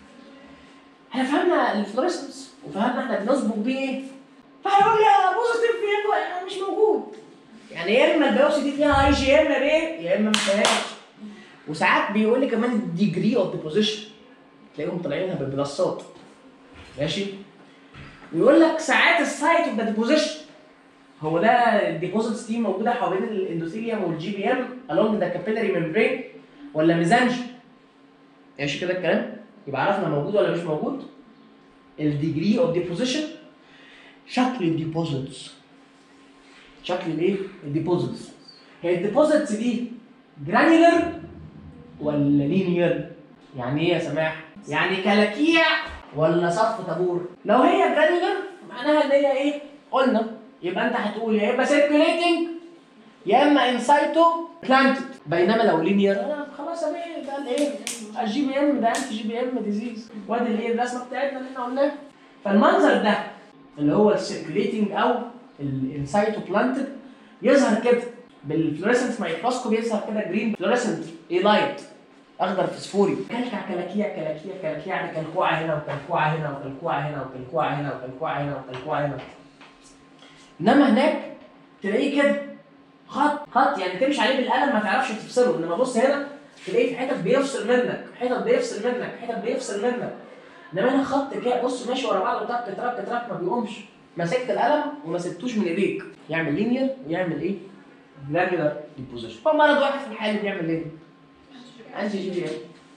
Speaker 1: احنا فهمنا الفلوريسنس وفهمنا احنا بنسبق بيه ايه؟ فهيقول لي يا بوزيتيف يبقى مش موجود يعني يا اما البيوبسي دي فيها اي جي ام يا بيه يا اما مش فيهاش وساعات بيقول لي كمان الديجري اوف ديبوزيشن تلاقيهم طالعينها بالبلاسات ماشي ويقول لك ساعات السايت اوف ذا ديبوزيشن هو ده الديبوزيتس دي موجوده حوالين الاندوثيليوم والجي بي ام along ذا كابيلاري ممبرين ولا ميزانج ماشي كده الكلام يبقى عرفنا موجود ولا مش موجود الديجري اوف ديبوزيشن شكل الديبوزيتس شكل الايه الديبوزيتس هي الديبوزيتس دي جرانيولر ولا لينير يعني ايه يا سماح يعني كلاكيع ولا صف طابور لو هي جرانيولر معناها ان هي ايه قلنا يبقى انت هتقول يا اما سيركيوليتنج يا اما انسايتو بلانتد بينما لو لينير انا خلاص انا ايه ده الايه الجي بي ام ده انتي جي بي ام ديزيز وادي الايه الرسمه بتاعتنا اللي احنا قلناها فالمنظر ده اللي هو السيركيوليتنج او الانسايتو بلانتد يظهر كده بالفلوريسنس مايكروسكوب يظهر كده جرين فلوريسنت ايه لايت اخضر فسفوري كلكع كلاكيع كلاكيع كلاكيع دي كلكوعه هنا وكلكوعه هنا وكلكوعه هنا وكلكوعه هنا وكلكوعه هنا وكلكوعه هنا انما هناك تلاقيه كده خط خط يعني تمشي عليه بالقلم ما تعرفش تفصله انما بص هنا تلاقيه في حتت بيفصل منك حتت بيفصل منك حتت بيفصل منك انما هنا خط كده بص ماشي ورا بعضه تك ترك ترك ما بيقومش مسكت القلم وما سبتوش من ايديك يعمل لينير ويعمل ايه؟ جرانيولار ديبوزيشن فمرض واحد في الحال بيعمل ايه؟ انتي جي بي ام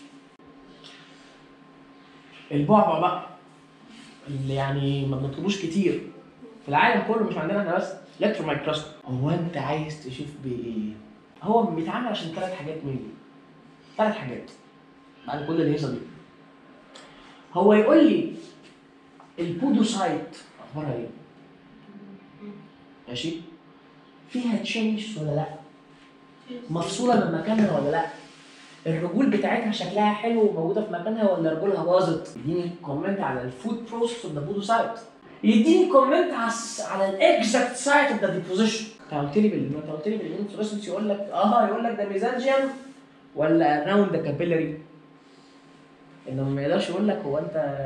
Speaker 1: البعبع بقى اللي يعني ما بنطلبوش كتير في العالم كله مش عندنا احنا بس الكترون مايكروسكوب هو انت عايز تشوف بايه؟ هو بيتعمل عشان ثلاث حاجات مني ثلاث حاجات بعد كل الهيصه دي هو يقول لي البودوسايت اخبارها ايه؟ ماشي؟ فيها تشينج ولا لا؟ مفصوله من مكانها ولا لا؟ الرجول بتاعتها شكلها حلو وموجوده في مكانها ولا رجولها باظت؟ يديني كومنت على الفود بروسيس اوف ذا بودوسايت يديني كومنت على الس- على الاكزاكت سايت اوف ذا ديبوزيشن انت قلت لي بال انت قلت لي بالمين فلوسنس يقول لك اه يقول لك ده ميزانجيم ولا راوند ذا كابيلاري انما ما يقدرش يقول لك هو انت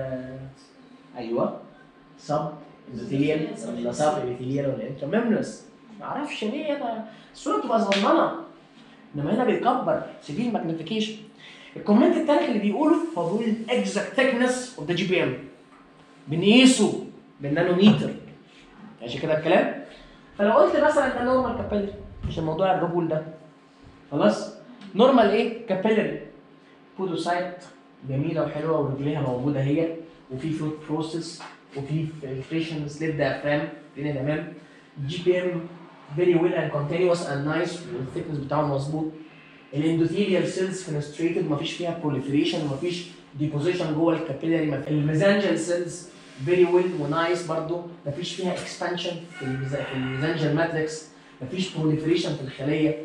Speaker 1: ايوه سب اندوثيليال ولا سب ابيثيليال ولا انترميمنس ما اعرفش ليه انا الصوره بتبقى صغننه انما هنا بيكبر سيفير ماجنيفيكيشن الكومنت التالت اللي بيقوله هو بيقول الاكزاكت ثيكنس اوف ذا جي بي ام بنقيسه بالنانوميتر ماشي كده الكلام فلو قلت مثلا ده نورمال كابيلري عشان موضوع الرجول ده خلاص نورمال ايه كابيلري بودوسايت جميله وحلوه ورجليها موجوده هي وفي فلوت بروسيس وفي فلتريشن سليب دايفرام الدنيا تمام جي بي ام فيري ويل اند كونتينوس اند نايس والثيكنس بتاعه مظبوط الاندوثيليال سيلز فينستريتد مفيش فيها بروليفريشن مفيش ديبوزيشن جوه الكابيلاري الميزانجل سيلز فيري ويل ونايس برضو مفيش فيها اكسبانشن في الميز- في الميزانجل ماتريكس مفيش بروليفريشن في الخليه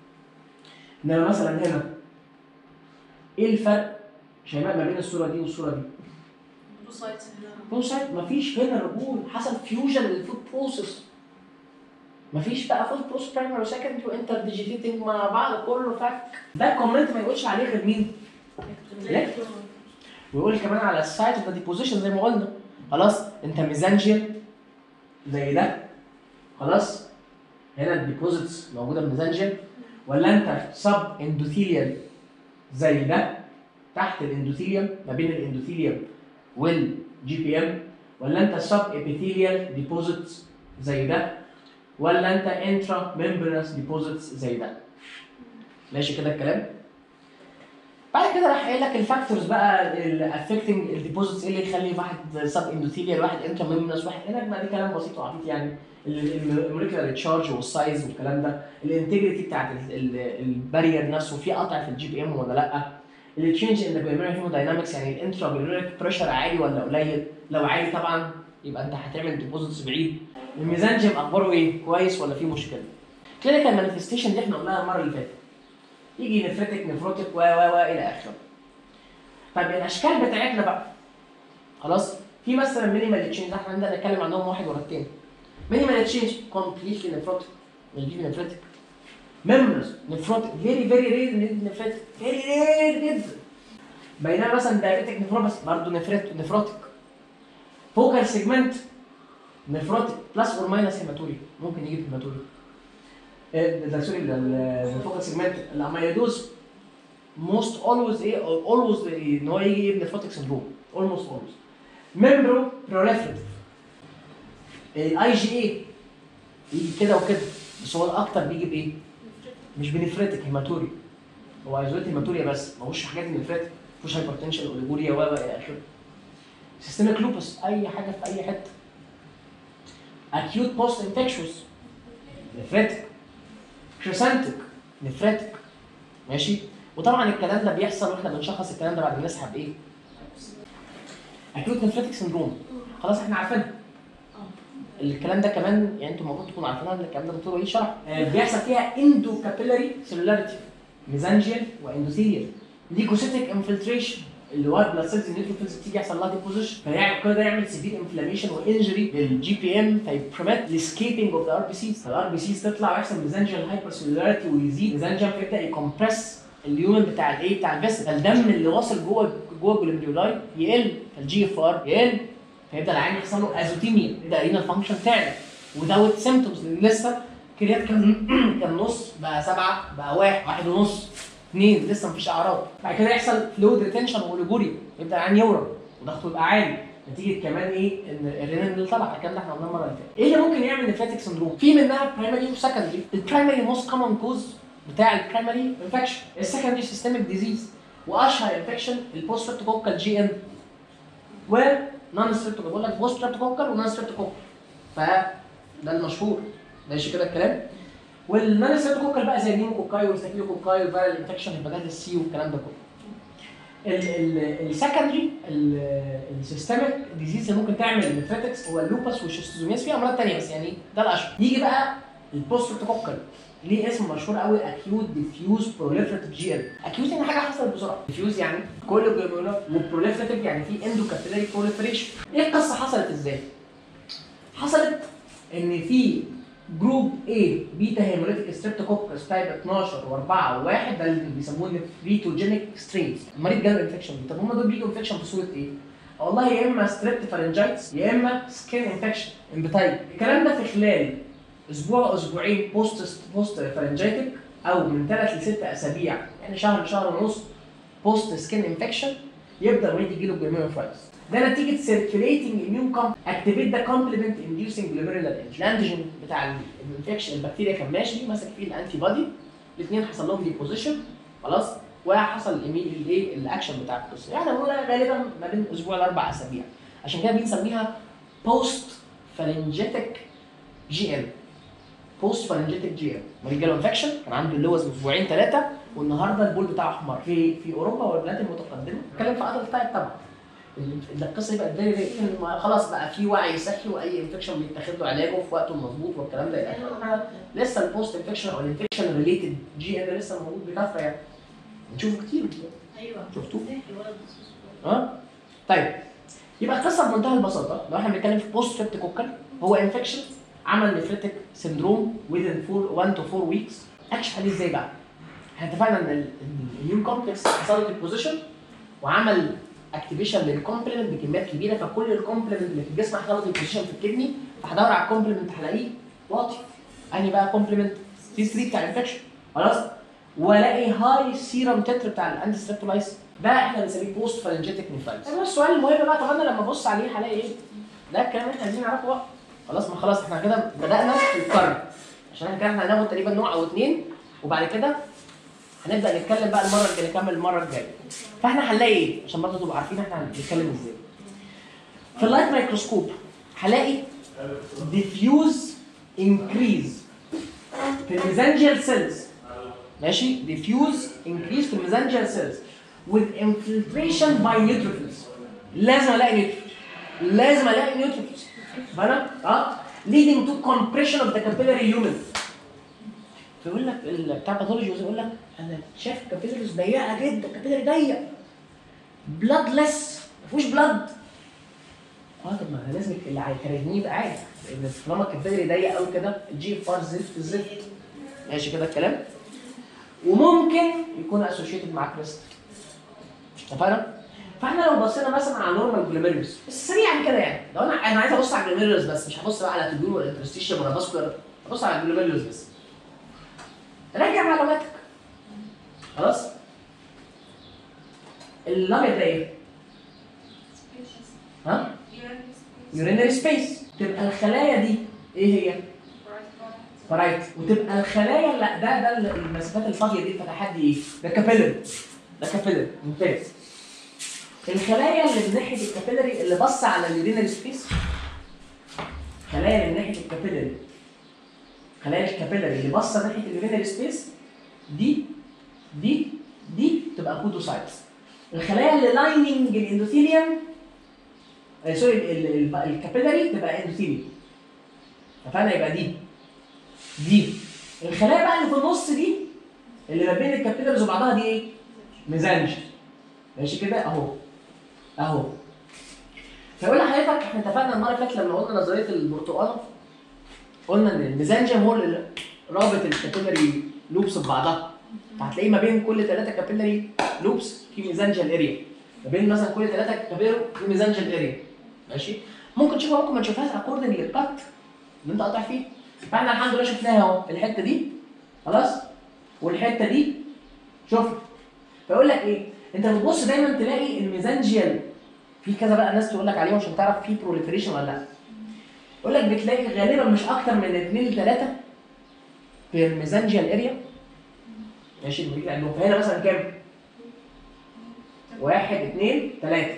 Speaker 1: انما مثلا هنا ايه الفرق شيماء ما بين الصوره دي والصوره دي؟
Speaker 2: بوسايتس هنا
Speaker 1: بروسيس مفيش هنا رجول حصل فيوجن للفود بروسيس مفيش بقى فود بروسيس برايمري وسكندري وانتر ديجيتيتنج مع بعض كله فك ده كومنت ما يقولش عليه غير مين؟ الكترون ويقول كمان على السايت اوف ذا ديبوزيشن زي ما قلنا خلاص انت ميزانجيال زي ده خلاص هنا الديبوزيتس موجوده ميزانجيال ولا انت سب اندوثيليال زي ده تحت الاندوثيليوم ما بين الاندوثيليوم والجي بي ام ولا انت سب ابيثيليال ديبوزيتس زي ده ولا انت انترا ممبرنس ديبوزيتس زي ده ماشي كده الكلام بعد كده راح قايل لك الفاكتورز بقى الافكتنج الديبوزيتس ايه اللي يخلي واحد سب اندوثيليال واحد انترا ممبرنس واحد هناك ما دي كلام بسيط وعبيط يعني الموليكولار تشارج والسايز والكلام ده الانتجريتي بتاعت البارير نفسه في قطع في الجي بي ام ولا لا التشينج ان ذا هيموداينامكس يعني الانترا بريشر عالي ولا قليل لو عالي طبعا يبقى انت هتعمل ديبوزيتس بعيد الميزانجيم اخباره ايه كويس ولا في مشكله كلينيكال مانيفستيشن دي احنا قلناها المره اللي فاتت يجي نفرتك نفروتك و و و الى اخره طيب الاشكال بتاعتنا بقى خلاص في مثلا مينيمال تشينج احنا عندنا نتكلم عنهم واحد ورا التاني مينيمال تشينج كومبليتلي نفروتك مش دي نفرتك ميمبرز نفروتك فيري فيري رير نفروتك فيري رير جدا بينما مثلا دايابيتك نفروباث برضه نفرت نفروتك فوكال سيجمنت نفروتك بلس اور ماينس هيماتوري ممكن يجيب هيماتوري آه، ده سوري ده الفوكال سيجمنت الاميلودوز موست اولويز ايه اولويز ان هو يجي يجيب نفروتك سندروم اولموست اولويز ميمبرو بروليفريتيف الاي جي اي يجي كده وكده بس هو الاكتر بيجي بايه؟ مش بنفرتك هيماتوري هو ايزوليت هيماتوريا بس ما هوش حاجات نفرتك ما فيهوش هايبرتنشن اوليجوريا و الى اخره سيستميك لوبس اي حاجه في اي حته اكيوت بوست انفكشوس نفرتك كريسانتك نفرتك ماشي وطبعا الكلام ده بيحصل واحنا بنشخص الكلام ده بعد ما نسحب ايه؟ اكيوت نفرتك سندروم خلاص احنا عارفينها الكلام ده كمان يعني انتوا المفروض تكونوا عارفينها ان الكلام ده دكتور وليد شرح آه، بيحصل فيها اندو كابيلاري سيلولاريتي ميزانجيال واندوثيليال ليكوسيتيك انفلتريشن اللي هو البلاد سيلز النيوتروفيلز بتيجي يحصل لها ديبوزيشن فيعمل كل ده يعمل سيفير انفلاميشن وانجري للجي بي ام فيبريمت الاسكيبنج اوف ذا ار بي سيز فالار بي سيز تطلع ويحصل ميزانجيال هايبر سيلولاريتي ويزيد ميزانجيال فيبدا يكمبرس اليومن بتاع الايه بتاع الفيسل فالدم اللي واصل جوه جوه الجلوميرولاي يقل فالجي اف ار يقل فيبدا العين يحصل له ازوتيميا يبدا رينا الفانكشن تعلى وداوت سيمتومز لان لسه كريات كان كان نص بقى سبعه بقى واحد واحد ونص اثنين لسه مفيش اعراض بعد كده يحصل فلويد ريتنشن واوليجوريا يبدا العين يورم وضغطه يبقى عالي نتيجه كمان ايه ان الرينين اللي طلع الكلام ده احنا قلناه المره اللي فاتت ايه اللي ممكن يعمل نفاتيك سندروم في منها برايمري وسكندري البرايمري موست كومن كوز بتاع البرايمري انفكشن السكندري سيستميك ديزيز واشهر انفكشن البوست ستريبتوكوكال جي ان ونون ستريبتوكوكال بقول لك بوست ستريبتوكوكال ونون ستريبتوكوكال فده المشهور ماشي كده الكلام والنون ستريبتوكوكال بقى زي النيموكوكاي والستافيلوكوكاي والفيرال انفكشن هيباتيتس سي والكلام ده كله السكندري السيستميك ديزيز اللي ممكن تعمل نفرتكس هو اللوبس والشيستوزومياس في امراض ثانيه بس يعني ده الاشهر يجي بقى البوست ستريبتوكوكال ليه اسم مشهور قوي اكيوت ديفيوز بروليفريتيف جي ال اكيوت يعني حاجه حصلت بسرعه ديفيوز يعني كل جلوميرولا وبروليفريتيف يعني في اندو كابيلاري بروليفريشن ايه القصه حصلت ازاي حصلت ان في جروب A بيتا هيموليتيك ستريبتوكوكس تايب 12 و4 و1 ده اللي بيسموه الفريتوجينيك سترينز المريض جاله انفكشن طب هم دول بيجوا انفكشن في صوره ايه؟ والله يا اما ستريبت فارنجايتس يا اما سكين انفكشن امبتايب الكلام ده في خلال اسبوع اسبوعين بوست بوست فارنجايتك او من ثلاث لست اسابيع يعني شهر شهر ونص بوست سكين انفكشن يبدا المريض يجي له جلوميروفايتس ده نتيجه سيركيوليتنج اميون كوم اكتيفيت ذا كومبلمنت انديوسنج جلوميرولار الانتيجين بتاع الانفكشن البكتيريا كان ماشي ماسك فيه الانتي بودي الاثنين حصل لهم ديبوزيشن خلاص وحصل الايه الاكشن بتاع القصه يعني بنقول غالبا ما بين اسبوع لاربع اسابيع عشان كده بنسميها بوست فالنجيتك جي ام بوست فالنجيتك جي ام مريض جاله انفكشن كان عنده اللوز اسبوعين ثلاثه والنهارده البول بتاعه احمر في في اوروبا والبلاد المتقدمه بتكلم في عدد تايب طبعا ال- القصه يبقى فيري فيري خلاص بقى في وعي صحي واي انفكشن بيتاخد له علاجه في وقته المظبوط والكلام ده الى اخره إحنا لسه البوست انفكشن او الانفكشن ريليتد جي ان لسه موجود بكثره يعني بنشوفه كتير
Speaker 2: ايوه
Speaker 1: شفتوه؟
Speaker 2: الولد
Speaker 1: ها طيب يبقى القصه بمنتهى البساطه لو احنا بنتكلم في بوست سيبتيكوكال هو انفكشن عمل نفرتك سندروم within 4 1 to 4 weeks اكشف عليه ازاي بقى؟ احنا اتفقنا ان الاميون كومبلكس حصل له ديبوزيشن وعمل اكتيفيشن للكومبلمنت بكميات كبيره فكل الكومبلمنت اللي في الجسم هيحصل له ديبوزيشن في الكدني فهدور على الكومبلمنت هلاقيه واطي انهي بقى كومبلمنت سي 3 بتاع الانفكشن خلاص والاقي هاي سيرم تتر بتاع الانتي ستريبتولايس ده احنا بنسميه بوست فالنجيتك نيفرايتس طب السؤال المهم بقى طب انا لما ابص عليه هلاقي ايه؟ ده الكلام اللي احنا عايزين نعرفه بقى خلاص ما خلاص احنا كده بدانا في القرن عشان احنا كده احنا هناخد تقريبا نوع او اتنين وبعد كده هنبدا نتكلم بقى المره الجايه نكمل المره الجايه فاحنا هنلاقي ايه عشان برضه تبقوا عارفين احنا هنتكلم ازاي في اللايت مايكروسكوب هلاقي diffuse increase في الميزانجيال سيلز ماشي diffuse increase في الميزانجيال سيلز with infiltration by neutrophils لازم الاقي نيوتروفيلز لازم الاقي نيوتروفيلز فانا اه leading to compression of the capillary lumen فيقول لك ال- بتاع باثولوجي يقول لك انا شايف كابيلاريز ضيقه جدا كابيلاري ضيق بلادلس ما فيهوش بلاد اه طب ما لازم اللي هيكرهني يبقى عادي لان طالما الكابيلاري ضيق قوي كده الجي اف ار زفت الزفت ماشي كده الكلام وممكن يكون اسوشيتد مع كريست اتفقنا؟ فاحنا لو بصينا مثلا على نورمال جلوميرولس بس سريعا كده يعني لو انا انا عايز ابص على الجلوميرولس بس مش هبص بقى على تبيول ولا انترستيشن ولا باسكولار ابص على الجلوميرولس بس راجع معلوماتك خلاص الابيض ده ايه؟ ها؟ يورينري سبيس تبقى الخلايا دي ايه هي؟ فرايت وتبقى الخلايا لا ده ده المسافات الفاضيه دي الفتحات دي ايه؟ ده كابيلري ده كابيلري ممتاز الخلايا اللي من ناحيه الكابيلري اللي بص على اليورينال سبيس خلايا اللي من ناحيه الكابيلري خلايا الكابيلري اللي باصه ناحيه اليورينال سبيس دي دي دي تبقى كودوسايتس الخلايا اللي لايننج الاندوثيليوم آه سوري ال- ال- الكابيلري تبقى اندوثيليوم اتفقنا يبقى دي دي الخلايا بقى اللي في النص دي اللي ما بين الكابيلرز وبعضها دي ايه؟ ميزانج ماشي كده اهو اهو فيقول لحضرتك احنا اتفقنا المره اللي فاتت لما قلنا نظريه البرتقاله قلنا ان الميزانجم هو اللي رابط الكابيلري لوبس ببعضها فهتلاقيه ما بين كل ثلاثه كابيلري لوبس في ميزانجل اريا ما بين مثلا كل ثلاثه كابيلري في ميزانجل اريا ماشي ممكن تشوفها ممكن ما تشوفهاش اكوردنج للكات اللي انت قاطع فيه فاحنا الحمد لله شفناها اهو الحته دي خلاص والحته دي شوف فيقول لك ايه انت بتبص دايما تلاقي الميزانجيال في كذا بقى ناس تقول لك عليهم عشان تعرف في بروليفريشن ولا لا يقول لك بتلاقي غالبا مش اكتر من اثنين لثلاثه في الميزانجيال اريا ماشي المريض عندهم فهنا مثلا كام؟ واحد اثنين ثلاثه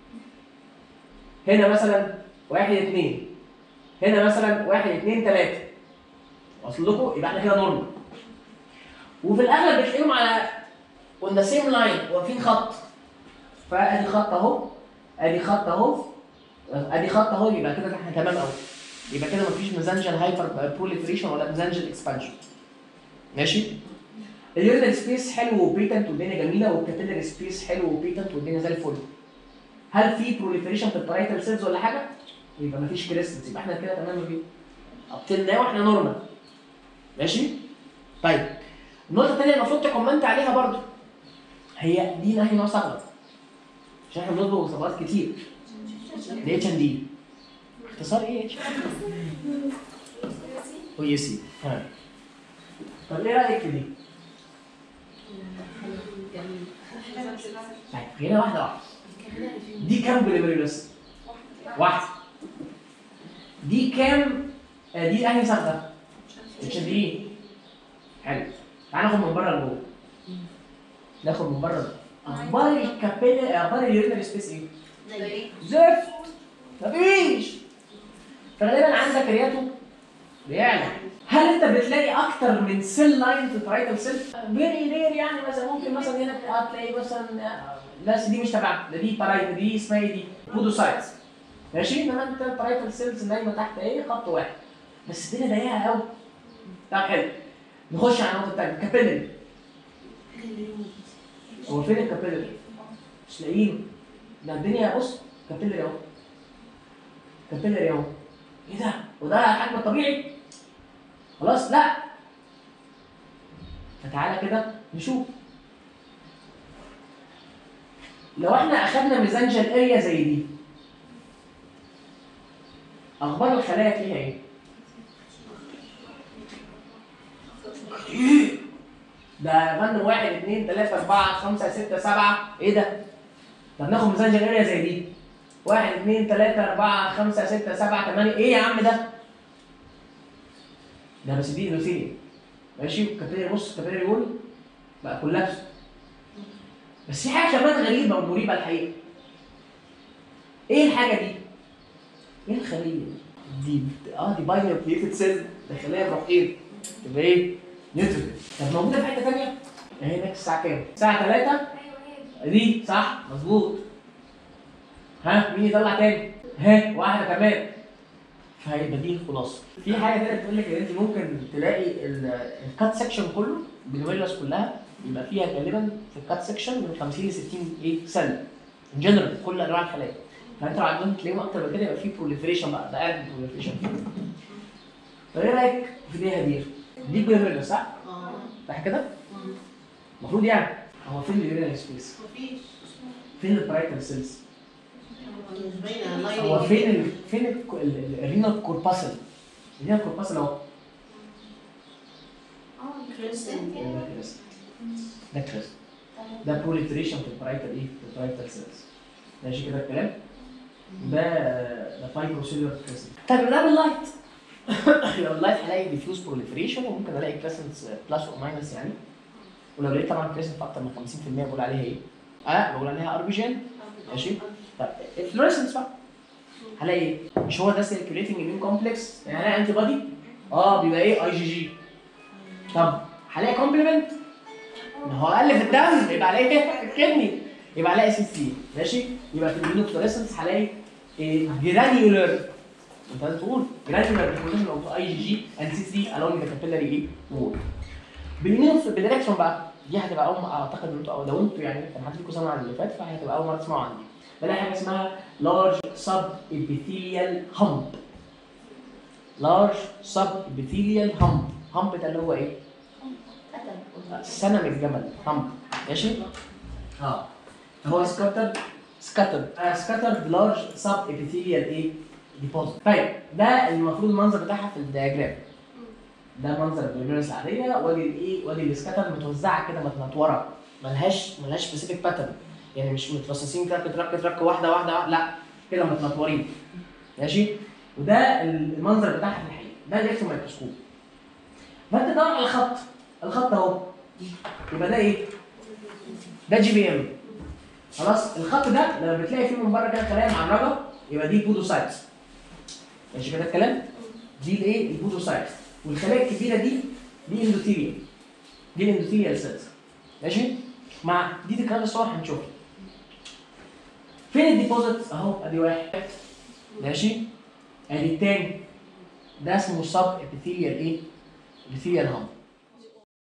Speaker 1: هنا مثلا واحد اثنين هنا مثلا واحد اثنين ثلاثه واصل لكم يبقى احنا كده نورمال وفي الاغلب بتلاقيهم على on the same line واقفين خط فادي خط اهو ادي خط اهو ادي خط اهو يبقى كده احنا تمام قوي يبقى كده مفيش ميزانجل هايبر بروليفريشن ولا ميزانجل اكسبانشن ماشي اليورينال سبيس حلو وبيتنت والدنيا جميله والكابيلاري سبيس حلو وبيتنت والدنيا زي الفل هل في بروليفريشن في البرايتال سيلز ولا حاجه؟ يبقى مفيش كريستنس يبقى احنا كده تمام بيه ابتل ناو احنا نورمال ماشي؟ طيب النقطه الثانيه المفروض تكومنت عليها برضو هي دي نهي نوع ثغره عشان احنا بنطلب ثغرات كتير دي اتش ان دي اختصار ايه اتش او اي سي تمام طب ايه رايك في دي؟ طيب هنا واحده واحده دي كام بليفري بس؟ واحده دي كام آه، دي انهي ثغره؟ اتش ان دي حلو تعال ناخد من بره لجوه ناخد من بره اخبار الكابيلا اخبار اليورينال سبيس ايه؟ زفت مفيش فغالبا عندك رياته بيعلى هل انت بتلاقي اكتر من سيل لاين في البرايتال سيل؟ فيري رير يعني مثلا ممكن مثلا هنا آه تلاقي مثلا آه، بس دي مش تبعك ده دي برايتال دي اسمها ايه دي؟ بودوسايتس ماشي انما انت البرايتال سيلز نايمه تحت ايه؟ خط واحد بس الدنيا ضيقه قوي طب حلو نخش على النقطه الثانيه كابيلري هو فين الكابيلري؟ مش لاقيينه ده الدنيا بص كابيلري اهو كابيلري اهو ايه ده؟ وده الحجم الطبيعي؟ خلاص لا فتعالى كده نشوف لو احنا اخدنا ميزانجل اريا زي دي اخبار الخلايا فيها ايه؟ كتير ده يا فندم واحد اثنين ثلاثة أربعة خمسة ستة سبعة إيه ده؟ طب ناخد ميزانجل اريا زي دي واحد اثنين ثلاثة أربعة خمسة ستة سبعة ثمانية إيه يا عم ده؟ ده بس دي اندوثيليا ماشي الكابيلاري بص الكابيلاري يقول بقى كولابس بس في حاجه كمان غريبه ومريبه الحقيقه ايه الحاجه دي؟ ايه الخليه دي؟ دي اه دي باينر بليتد سيل ده خليه الرقيق تبقى ايه؟ نيوترال طب موجوده في حته ثانيه؟ اهي هناك الساعه كام؟ الساعه 3
Speaker 3: ايوه هي دي.
Speaker 1: دي صح مظبوط ها مين يطلع تاني؟ ها واحده كمان فهيبقى دي الخلاصه في حاجه تانية بتقول لك ان انت ممكن تلاقي ال- الكات سكشن كله بالويلاس كلها يبقى فيها غالبا في الكات سكشن من 50 ل 60 ايه سل ان جنرال كل انواع الخلايا فانت لو عندهم تلاقيهم اكتر من كده يبقى في بروليفريشن بقى ده قاعد بروليفريشن طب ايه رايك في دي هدير؟ دي بالويلاس صح؟
Speaker 2: اه
Speaker 1: صح كده؟ المفروض يعني هو فين اليورينال سبيس؟
Speaker 2: مفيش
Speaker 1: فين البرايتال سيلز؟
Speaker 2: مش باينه
Speaker 1: هو فين ال... فين ال- ال- الرينال كورباسل؟ الرينال كورباسل اهو
Speaker 3: اه
Speaker 2: كريستين.
Speaker 1: ده كريست ده كريست ده بروليفريشن في البرايتال ايه؟ في البرايتال سيلز ماشي كده الكلام؟ ده ده فايبروسيلر كريست طب ده باللايت اللايت هلاقي ديفيوز بروليفريشن وممكن الاقي كريسنتس بلس او ماينس يعني ولو لقيت طبعا كريسنت اكتر من 50% بقول عليها ايه؟ اه بقول عليها ار بي جين ماشي طب الفلوريسنس بقى هلاقي ايه؟ مش هو ده سيركيوليتنج اميون كومبلكس يعني هلاقي انتي بادي اه بيبقى ايه اي جي جي طب هلاقي كومبلمنت ما هو اقل في الدم يبقى عليه ايه؟ في الكدني يبقى عليه سي سي ماشي يبقى في الاميون فلوريسنس هلاقي جرانيولر انت لازم تقول جرانيولار ديبوزيشن اوف اي جي جي اند سي سي along the capillary ايه وول بالمين بالرياكشن بقى دي هتبقى اول ما اعتقد ان انتوا او لو انتوا يعني كان حد فيكم سمع عن اللي فات فهتبقى اول مره تسمعوا عندي بلاقي حاجه اسمها لارج سب epithelial hump لارج سب epithelial hump hump ده اللي هو ايه؟ سنم الجمل همب ماشي؟ اه هو سكاتر سكاتر سكاتر لارج سب ابيثيليال ايه؟ ديبوزيت طيب ده المفروض المنظر بتاعها في الدياجرام ده منظر البليميرس العاديه وادي الايه وادي السكاتر متوزعه كده متنطوره ملهاش ملهاش سبيسيفيك باترن يعني مش مترصصين ترك ترك ترك واحده واحده واحدة، لا كده متنطورين ماشي وده المنظر بتاعها في الحقيقه ده الالكترون ميكروسكوب فانت تدور على الخط الخط اهو يبقى ده ايه؟ ده جي بي ام خلاص الخط ده لما بتلاقي فيه من بره كده خلايا معرجه يبقى دي بودوسايت ماشي كده الكلام؟ دي الايه؟ البودوسايت والخلايا الكبيره دي دي اندوثيليا دي الاندوثيليال سيلز ماشي؟ مع دي تكرار الصور هنشوفها فين الديبوزيت؟ اهو ادي واحد ماشي؟ ادي التاني ده اسمه سب ابيثيليال ايه؟ ابيثيليال هامب